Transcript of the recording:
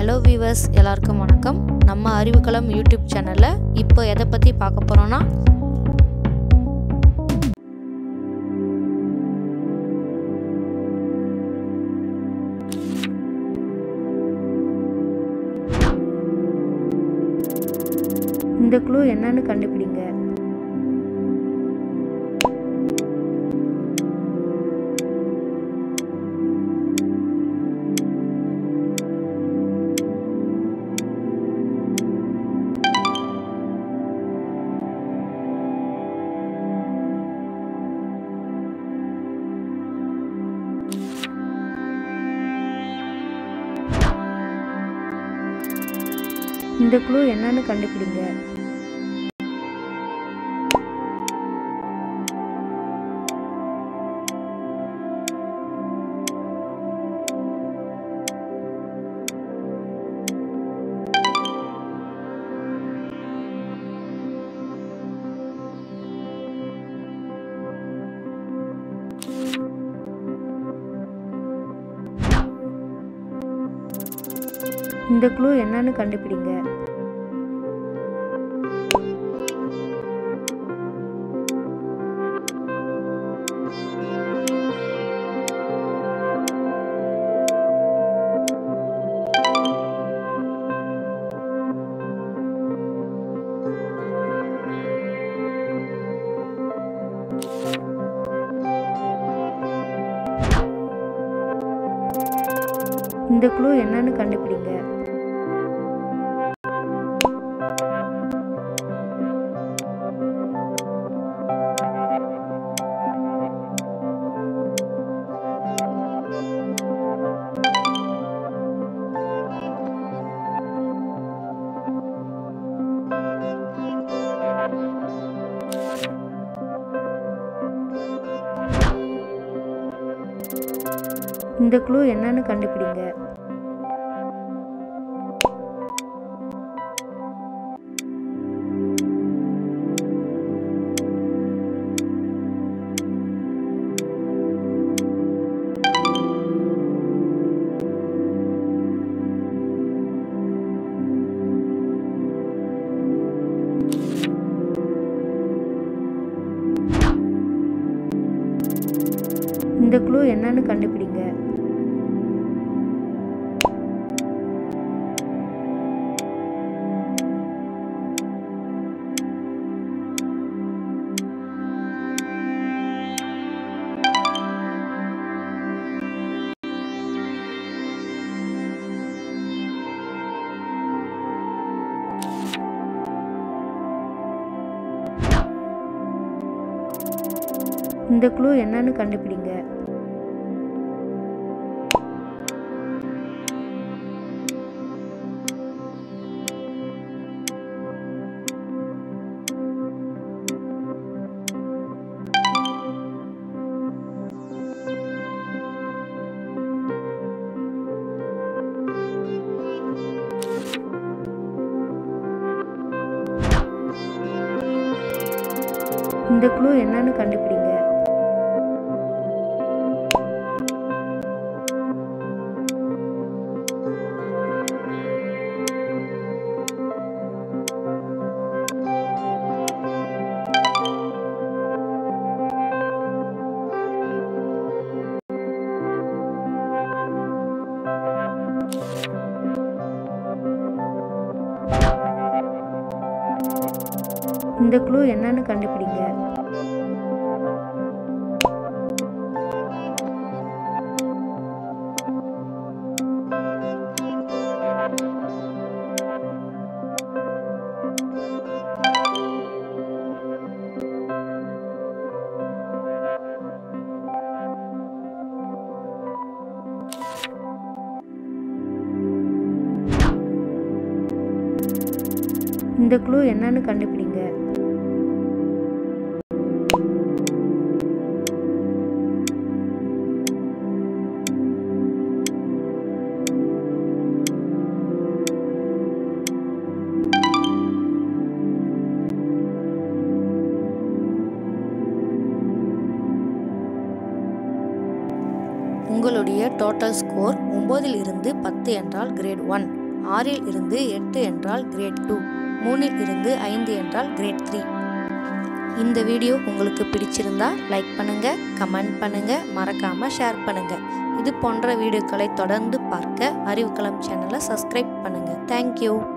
hello viewers எல்லாருக்கும் வணக்கம் நம்ம அறிவுக்களம் யூடியூப் சேனலில் இப்போ எதை பற்றி பார்க்க போகிறோன்னா இந்த க்ளூ என்னன்னு கண்டுபிடிங்க இந்த க்ளூ என்னன்னு கண்டுபிடிங்க இந்த க்ளூ என்னன்னு கண்டுபிடிங்க இந்த க்ளூ என்னன்னு கண்டுபிடிங்க இந்த க்ளூ என்னன்னு கண்டுபிடிங்க இந்த க்ளூ என்னன்னு கண்டுபிடிங்க இந்த க்ளூ என்னன்னு கண்டுபிடிங்க இந்த க்ளூ என்னன்னு கண்டுபிடிங்க இந்த க்ளூ என்னன்னு கண்டுபிடிங்க இந்த க்ளூ என்னன்னு கண்டுபிடிங்க உங்களுடைய டோட்டல் ஸ்கோர் ஒம்போதில் இருந்து பத்து என்றால் கிரேட் ஒன் ஆறில் இருந்து எட்டு என்றால் கிரேட் டூ மூணில் இருந்து ஐந்து என்றால் கிரேட் த்ரீ இந்த வீடியோ உங்களுக்கு பிடிச்சிருந்தா லைக் பண்ணுங்க கமெண்ட் பண்ணுங்க மறக்காம ஷேர் பண்ணுங்க இது போன்ற வீடியோக்களை தொடர்ந்து பார்க்க அறிவுக்களம் சேனலை சப்ஸ்கிரைப் பண்ணுங்க தேங்க்யூ